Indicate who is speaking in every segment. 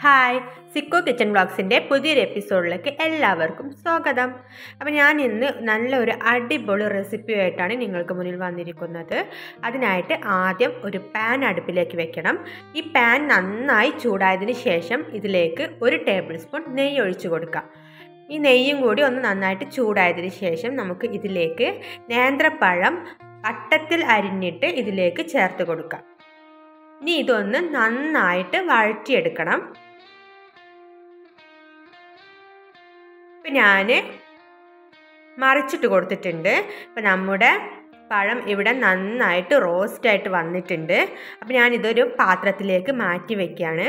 Speaker 1: hi സിക്കോ kitchen വ്ളോഗ്സിൻ്റെ പുതിയൊരു എപ്പിസോഡിലേക്ക് എല്ലാവർക്കും സ്വാഗതം അപ്പോൾ ഞാൻ ഇന്ന് നല്ലൊരു അടിപൊളി റെസിപ്പിയായിട്ടാണ് നിങ്ങൾക്ക് മുന്നിൽ വന്നിരിക്കുന്നത് അതിനായിട്ട് ആദ്യം ഒരു പാൻ അടുപ്പിലേക്ക് വെക്കണം ഈ പാൻ നന്നായി ചൂടായതിന് ശേഷം ഇതിലേക്ക് ഒരു ടേബിൾ സ്പൂൺ നെയ്യ് ഒഴിച്ചു കൊടുക്കാം ഈ നെയ്യും കൂടി ഒന്ന് നന്നായിട്ട് ചൂടായതിന് ശേഷം നമുക്ക് ഇതിലേക്ക് നേന്ത്രപ്പഴം വട്ടത്തിൽ അരിഞ്ഞിട്ട് ഇതിലേക്ക് ചേർത്ത് കൊടുക്കാം ഇനി ഇതൊന്ന് നന്നായിട്ട് വഴറ്റിയെടുക്കണം ഇപ്പം ഞാൻ മറിച്ചിട്ട് കൊടുത്തിട്ടുണ്ട് ഇപ്പം നമ്മുടെ പഴം ഇവിടെ നന്നായിട്ട് റോസ്റ്റായിട്ട് വന്നിട്ടുണ്ട് അപ്പം ഞാനിതൊരു പാത്രത്തിലേക്ക് മാറ്റി വയ്ക്കുകയാണ്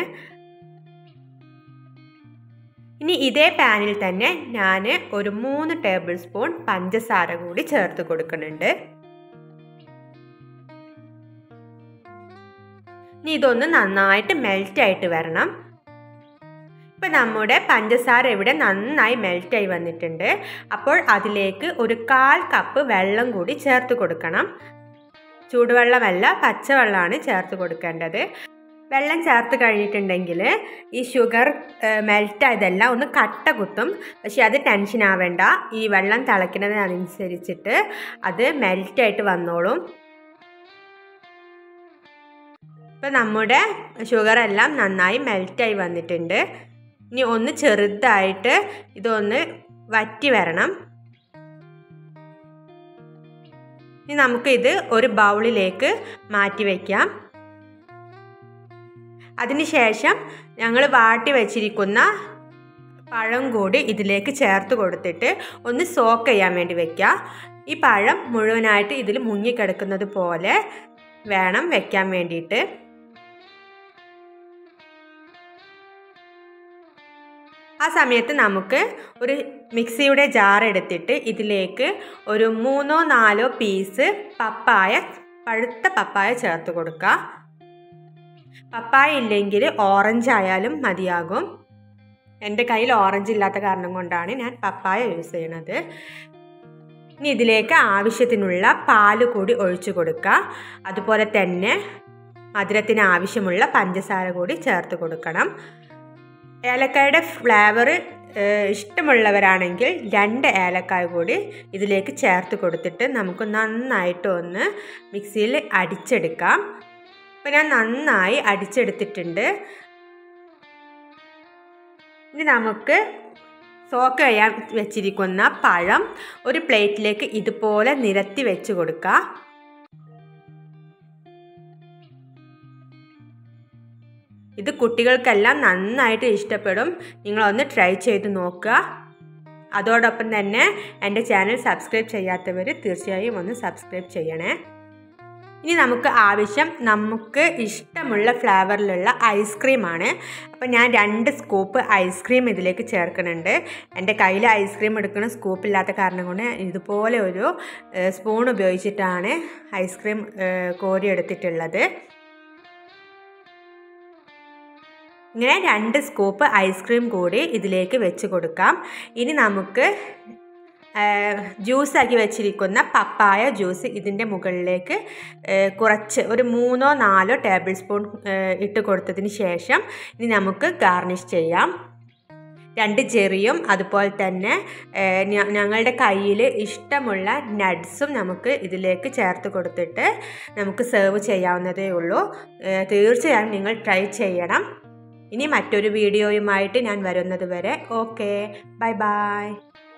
Speaker 1: ഇനി ഇതേ പാനിൽ തന്നെ ഞാൻ ഒരു മൂന്ന് ടേബിൾ സ്പൂൺ പഞ്ചസാര കൂടി ചേർത്ത് കൊടുക്കുന്നുണ്ട് ഇനി ഇതൊന്ന് നന്നായിട്ട് മെൽറ്റായിട്ട് വരണം ഇപ്പം നമ്മുടെ പഞ്ചസാര ഇവിടെ നന്നായി മെൽറ്റായി വന്നിട്ടുണ്ട് അപ്പോൾ അതിലേക്ക് ഒരു കാൽ കപ്പ് വെള്ളം കൂടി ചേർത്ത് കൊടുക്കണം ചൂടുവെള്ളമല്ല പച്ചവെള്ളമാണ് ചേർത്ത് കൊടുക്കേണ്ടത് വെള്ളം ചേർത്ത് കഴിഞ്ഞിട്ടുണ്ടെങ്കിൽ ഈ ഷുഗർ മെൽറ്റായതെല്ലാം ഒന്ന് കട്ട കുത്തും പക്ഷെ അത് ടെൻഷൻ ആവേണ്ട ഈ വെള്ളം തിളയ്ക്കുന്നതിനനുസരിച്ചിട്ട് അത് മെൽറ്റായിട്ട് വന്നോളും ഇപ്പം നമ്മുടെ ഷുഗറെല്ലാം നന്നായി മെൽറ്റായി വന്നിട്ടുണ്ട് ഇനി ഒന്ന് ചെറുതായിട്ട് ഇതൊന്ന് വറ്റി വരണം ഇനി നമുക്കിത് ഒരു ബൗളിലേക്ക് മാറ്റി വയ്ക്കാം അതിനുശേഷം ഞങ്ങൾ വാട്ടി വെച്ചിരിക്കുന്ന പഴം കൂടി ഇതിലേക്ക് ചേർത്ത് കൊടുത്തിട്ട് ഒന്ന് സോക്ക് ചെയ്യാൻ വേണ്ടി വെക്കാം ഈ പഴം മുഴുവനായിട്ട് ഇതിൽ മുങ്ങിക്കിടക്കുന്നത് പോലെ വേണം വെക്കാൻ വേണ്ടിയിട്ട് ആ സമയത്ത് നമുക്ക് ഒരു മിക്സിയുടെ ജാർ എടുത്തിട്ട് ഇതിലേക്ക് ഒരു മൂന്നോ നാലോ പീസ് പപ്പായ പഴുത്ത പപ്പായ ചേർത്ത് കൊടുക്കുക പപ്പായ ഇല്ലെങ്കിൽ ഓറഞ്ച് ആയാലും മതിയാകും എൻ്റെ കയ്യിൽ ഓറഞ്ച് ഇല്ലാത്ത കാരണം കൊണ്ടാണ് ഞാൻ പപ്പായ യൂസ് ചെയ്യണത് ഇനി ഇതിലേക്ക് ആവശ്യത്തിനുള്ള പാല് കൂടി ഒഴിച്ചു കൊടുക്കുക അതുപോലെ തന്നെ മധുരത്തിന് ആവശ്യമുള്ള പഞ്ചസാര കൂടി ചേർത്ത് കൊടുക്കണം ഏലക്കായുടെ ഫ്ലേവർ ഇഷ്ടമുള്ളവരാണെങ്കിൽ രണ്ട് ഏലക്കായ കൂടി ഇതിലേക്ക് ചേർത്ത് കൊടുത്തിട്ട് നമുക്ക് നന്നായിട്ട് ഒന്ന് മിക്സിയിൽ അടിച്ചെടുക്കാം അപ്പോൾ ഞാൻ നന്നായി അടിച്ചെടുത്തിട്ടുണ്ട് ഇനി നമുക്ക് സോക്ക് ചെയ്യാൻ വെച്ചിരിക്കുന്ന പഴം ഒരു പ്ലേറ്റിലേക്ക് ഇതുപോലെ നിരത്തി വെച്ച് കൊടുക്കുക ഇത് കുട്ടികൾക്കെല്ലാം നന്നായിട്ട് ഇഷ്ടപ്പെടും നിങ്ങളൊന്ന് ട്രൈ ചെയ്ത് നോക്കുക അതോടൊപ്പം തന്നെ എൻ്റെ ചാനൽ സബ്സ്ക്രൈബ് ചെയ്യാത്തവർ തീർച്ചയായും ഒന്ന് സബ്സ്ക്രൈബ് ചെയ്യണേ ഇനി നമുക്ക് ആവശ്യം നമുക്ക് ഇഷ്ടമുള്ള ഫ്ലേവറിലുള്ള ഐസ്ക്രീമാണ് അപ്പോൾ ഞാൻ രണ്ട് സ്കൂപ്പ് ഐസ്ക്രീം ഇതിലേക്ക് ചേർക്കുന്നുണ്ട് എൻ്റെ കയ്യിൽ ഐസ്ക്രീം എടുക്കുന്ന സ്കൂപ്പ് ഇല്ലാത്ത കാരണം കൊണ്ട് ഇതുപോലെ ഒരു സ്പൂൺ ഉപയോഗിച്ചിട്ടാണ് ഐസ്ക്രീം കോരി എടുത്തിട്ടുള്ളത് ഇങ്ങനെ രണ്ട് സ്കൂപ്പ് ഐസ്ക്രീം കൂടി ഇതിലേക്ക് വെച്ച് കൊടുക്കാം ഇനി നമുക്ക് ജ്യൂസാക്കി വെച്ചിരിക്കുന്ന പപ്പായ ജ്യൂസ് ഇതിൻ്റെ മുകളിലേക്ക് കുറച്ച് ഒരു മൂന്നോ നാലോ ടേബിൾ സ്പൂൺ ഇട്ട് കൊടുത്തതിന് ശേഷം ഇനി നമുക്ക് ഗാർണിഷ് ചെയ്യാം രണ്ട് ചെറിയും അതുപോലെ തന്നെ ഞങ്ങളുടെ കയ്യിൽ ഇഷ്ടമുള്ള നട്ട്സും നമുക്ക് ഇതിലേക്ക് ചേർത്ത് കൊടുത്തിട്ട് നമുക്ക് സെർവ് ചെയ്യാവുന്നതേ ഉള്ളൂ തീർച്ചയായും നിങ്ങൾ ട്രൈ ചെയ്യണം ഇനി മറ്റൊരു വീഡിയോയുമായിട്ട് ഞാൻ വരുന്നത് വരെ ഓക്കെ ബൈ ബൈ